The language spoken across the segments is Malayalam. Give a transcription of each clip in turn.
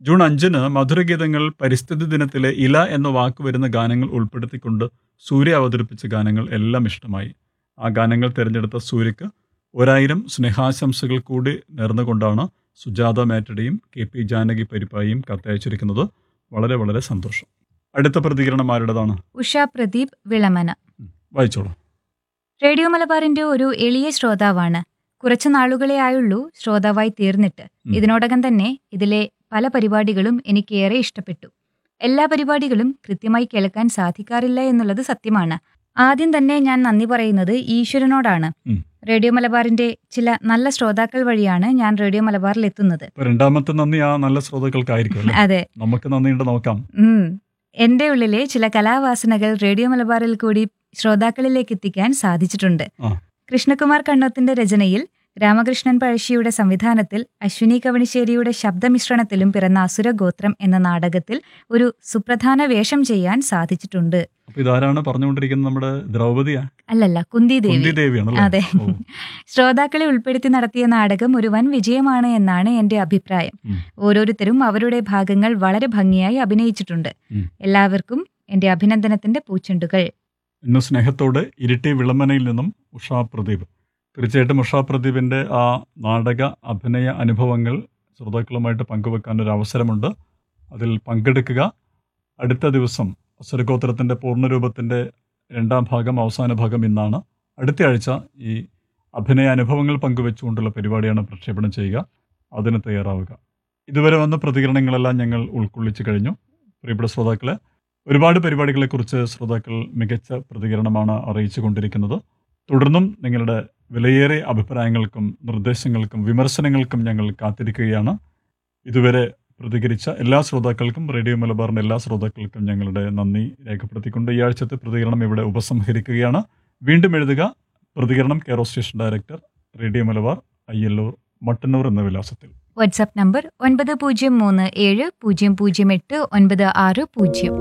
ജൂൺ അഞ്ചിന് മധുരഗീതങ്ങൾ പരിസ്ഥിതി ദിനത്തിലെ ഇല എന്ന വാക്ക് വരുന്ന ഗാനങ്ങൾ ഉൾപ്പെടുത്തിക്കൊണ്ട് സൂര്യ അവതരിപ്പിച്ച ഗാനങ്ങൾ എല്ലാം ഇഷ്ടമായി ആ ഗാനങ്ങൾ തിരഞ്ഞെടുത്ത സൂര്യക്ക് ഒരായിരം സ്നേഹാശംസകൾ കൂടി നേർന്നുകൊണ്ടാണ് സുജാത മേറ്റടിയും കെ പി ജാനകി പരിപ്പായിയും കത്തയച്ചിരിക്കുന്നത് വളരെ വളരെ സന്തോഷം അടുത്ത പ്രതികരണം ആരുടേതാണ് ഉഷ പ്രദീപ് വിളമന വായിച്ചോളൂ റേഡിയോ മലബാറിന്റെ ഒരു എളിയ ശ്രോതാവാണ് കുറച്ചു നാളുകളെ ആയുള്ളൂ ശ്രോതാവായി തീർന്നിട്ട് ഉം. ഇതിനോടകം തന്നെ ഇതിലെ പല പരിപാടികളും എനിക്ക് ഏറെ ഇഷ്ടപ്പെട്ടു എല്ലാ പരിപാടികളും കൃത്യമായി കേൾക്കാൻ സാധിക്കാറില്ല എന്നുള്ളത് സത്യമാണ് ആദ്യം തന്നെ ഞാൻ നന്ദി പറയുന്നത് ഈശ്വരനോടാണ് ഉം. റേഡിയോ മലബാറിന്റെ ചില നല്ല ശ്രോതാക്കൾ വഴിയാണ് ഞാൻ റേഡിയോ മലബാറിൽ എത്തുന്നത് ഇപ്പൊ രണ്ടാമത്തെ നന്ദി ആ നല്ല ശ്രോതാക്കൾക്കായിരിക്കും അല്ലേ അതെ നമുക്ക് നന്ദിയുണ്ട് നോക്കാം ഉം. എന്റെ ഉള്ളിലെ ചില കലാവാസനകൾ റേഡിയോ മലബാറിൽ കൂടി ശ്രോതാക്കളിലേക്ക് എത്തിക്കാൻ സാധിച്ചിട്ടുണ്ട് ആ. കൃഷ്ണകുമാർ കണ്ണോത്തിന്റെ രചനയിൽ രാമകൃഷ്ണൻ പഴശ്ശിയുടെ സംവിധാനത്തിൽ അശ്വിനി കവണിശ്ശേരിയുടെ ശബ്ദമിശ്രണത്തിലും പിറന്ന അസുരഗോത്രം എന്ന നാടകത്തിൽ ഒരു സുപ്രധാന വേഷം ചെയ്യാൻ സാധിച്ചിട്ടുണ്ട് അപ്പൊ ഇതാരാണ് പറഞ്ഞുകൊണ്ടിരിക്കുന്നത് നമ്മുടെ ദ്രൗപതിയാ അല്ലല്ല കുന്തി കുന്തി ദേവി ദേവിയാണല്ലേ അതെ ഓ. ശ്രോതാക്കളെ ഉൾപ്പെടുത്തി നടത്തിയ നാടകം ഒരു വൻ വിജയമാണ് എന്നാണ് എന്റെ അഭിപ്രായം ഉം. ഓരോരുത്തരും അവരുടെ ഭാഗങ്ങൾ വളരെ ഭംഗിയായി അഭിനയിച്ചിട്ടുണ്ട് ഉം. എല്ലാവർക്കും എന്റെ അഭിനന്ദനത്തിന്റെ പൂച്ചെണ്ടുകൾ ഇന്ന് സ്നേഹത്തോടെ ഇരിട്ടി വിളമ്പനയിൽ നിന്നും ഉഷാ പ്രദീപ് തീർച്ചയായിട്ടും ഉഷാ പ്രദീപിന്റെ ആ നാടക അഭിനയ അനുഭവങ്ങൾ ശ്രോതാക്കളുമായിട്ട് പങ്കുവെക്കാൻ ഒരു അവസരമുണ്ട് അതിൽ പങ്കെടുക്കുക അടുത്ത ദിവസം അസുരഗോത്രത്തിന്റെ പൂർണ്ണരൂപത്തിന്റെ രണ്ടാം ഭാഗം അവസാന ഭാഗം ഇന്നാണ് അടുത്ത ആഴ്ച ഈ അഭിനയ അനുഭവങ്ങൾ പങ്കുവെച്ചുകൊണ്ടുള്ള പരിപാടിയാണ് പ്രക്ഷേപണം ചെയ്യുക അതിന് തയ്യാറാവുക ഇതുവരെ വന്ന പ്രതികരണങ്ങളെല്ലാം ഞങ്ങൾ ഉൾക്കൊള്ളിച്ചു കഴിഞ്ഞു പ്രിയപ്പെട്ട ശ്രോതാക്കളെ ഒരുപാട് പരിപാടികളെക്കുറിച്ച് ശ്രോതാക്കൾ മികച്ച പ്രതികരണമാണ് അറിയിച്ചു കൊണ്ടിരിക്കുന്നത് തുടർന്നും നിങ്ങളുടെ വിലയേറിയ അഭിപ്രായങ്ങൾക്കും നിർദ്ദേശങ്ങൾക്കും വിമർശനങ്ങൾക്കും ഞങ്ങൾ കാത്തിരിക്കുകയാണ് ഇതുവരെ പ്രതികരിച്ച എല്ലാ ശ്രോതാക്കൾക്കും റേഡിയോ മലബാറിന്റെ എല്ലാ ശ്രോതാക്കൾക്കും ഞങ്ങളുടെ നന്ദി രേഖപ്പെടുത്തിക്കൊണ്ട് ഈ ആഴ്ചത്തെ പ്രതികരണം ഇവിടെ ഉപസംഹരിക്കുകയാണ് വീണ്ടും എഴുതുക പ്രതികരണം care of station director radio Malabar Ayyallur Mattannur എന്ന വിലാസത്തിൽ വാട്സാപ്പ് നമ്പർ ഒൻപത് പൂജ്യം മൂന്ന് ഏഴ് പൂജ്യം പൂജ്യം എട്ട് ഒൻപത് ആറ് പൂജ്യം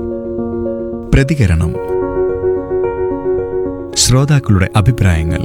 പ്രതികരണം ശ്രോതാക്കളുടെ അഭിപ്രായങ്ങൾ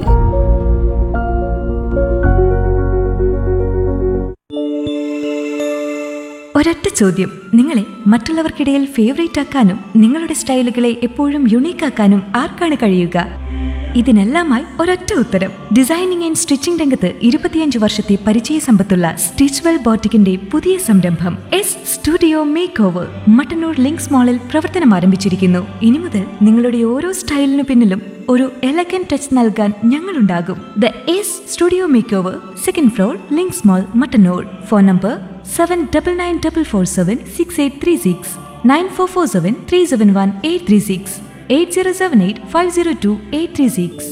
ഒരൊറ്റ ചോദ്യം നിങ്ങളെ മറ്റുള്ളവർക്കിടയിൽ ഫേവറേറ്റ് ആക്കാനും നിങ്ങളുടെ സ്റ്റൈലുകളെ എപ്പോഴും യുണീക്ക് ആക്കാനും ആർക്കാണ് കഴിയുക ഇതിനെല്ലാമായി ഒരൊറ്റ ഉത്തരം ഡിസൈനിങ് ആൻഡ് സ്റ്റിച്ചിംഗ് രംഗത്ത് ഇരുപത്തിയഞ്ച് വർഷത്തെ പരിചയ സമ്പത്തുള്ള സ്റ്റിച്ച്വെൽ ബോട്ടിക്കിന്റെ പുതിയ സംരംഭം S studio makeover Mattannur Links മാളിൽ പ്രവർത്തനം ആരംഭിച്ചിരിക്കുന്നു ഇനി മുതൽ നിങ്ങളുടെ ഓരോ സ്റ്റൈലിനു പിന്നിലും ഒരു എലഗൻ ടച്ച് നൽകാൻ ഞങ്ങളുണ്ടാകും the S studio makeover second floor Links mall Mattannur phone number seven double nine double four seven six eight three six nine four four seven three seven one eight three six eight zero seven eight five zero two eight three six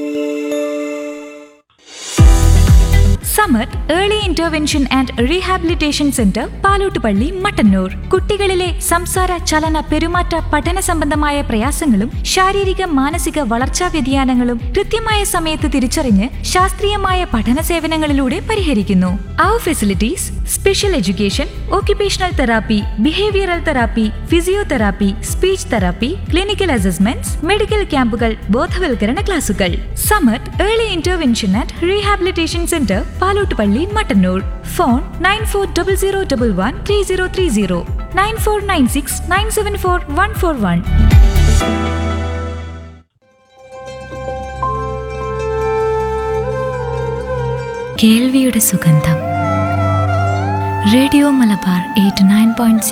Samarth early intervention and rehabilitation centre Palottupalli Mattannur കുട്ടികളിലെ സംസാര ചലന പെരുമാറ്റ പഠന സംബന്ധമായ പ്രയാസങ്ങളും ശാരീരിക മാനസിക വളർച്ചാ വ്യതിയാനങ്ങളും കൃത്യമായ സമയത്ത് തിരിച്ചറിഞ്ഞ് ശാസ്ത്രീയമായ പഠന സേവനങ്ങളിലൂടെ പരിഹരിക്കുന്നു അവർ facilities special education occupational therapy behavioural therapy physiotherapy speech therapy clinical assessments medical ക്യാമ്പുകൾ ബോധവൽക്കരണ ക്ലാസുകൾ Samarth early intervention and rehabilitation centre Palottupalli Mattannur phone nine four double zero double one three zero three zero nine four nine six nine seven four one four one കേൾവിയുടെ സുഗന്ധം radio Malabar eight nine point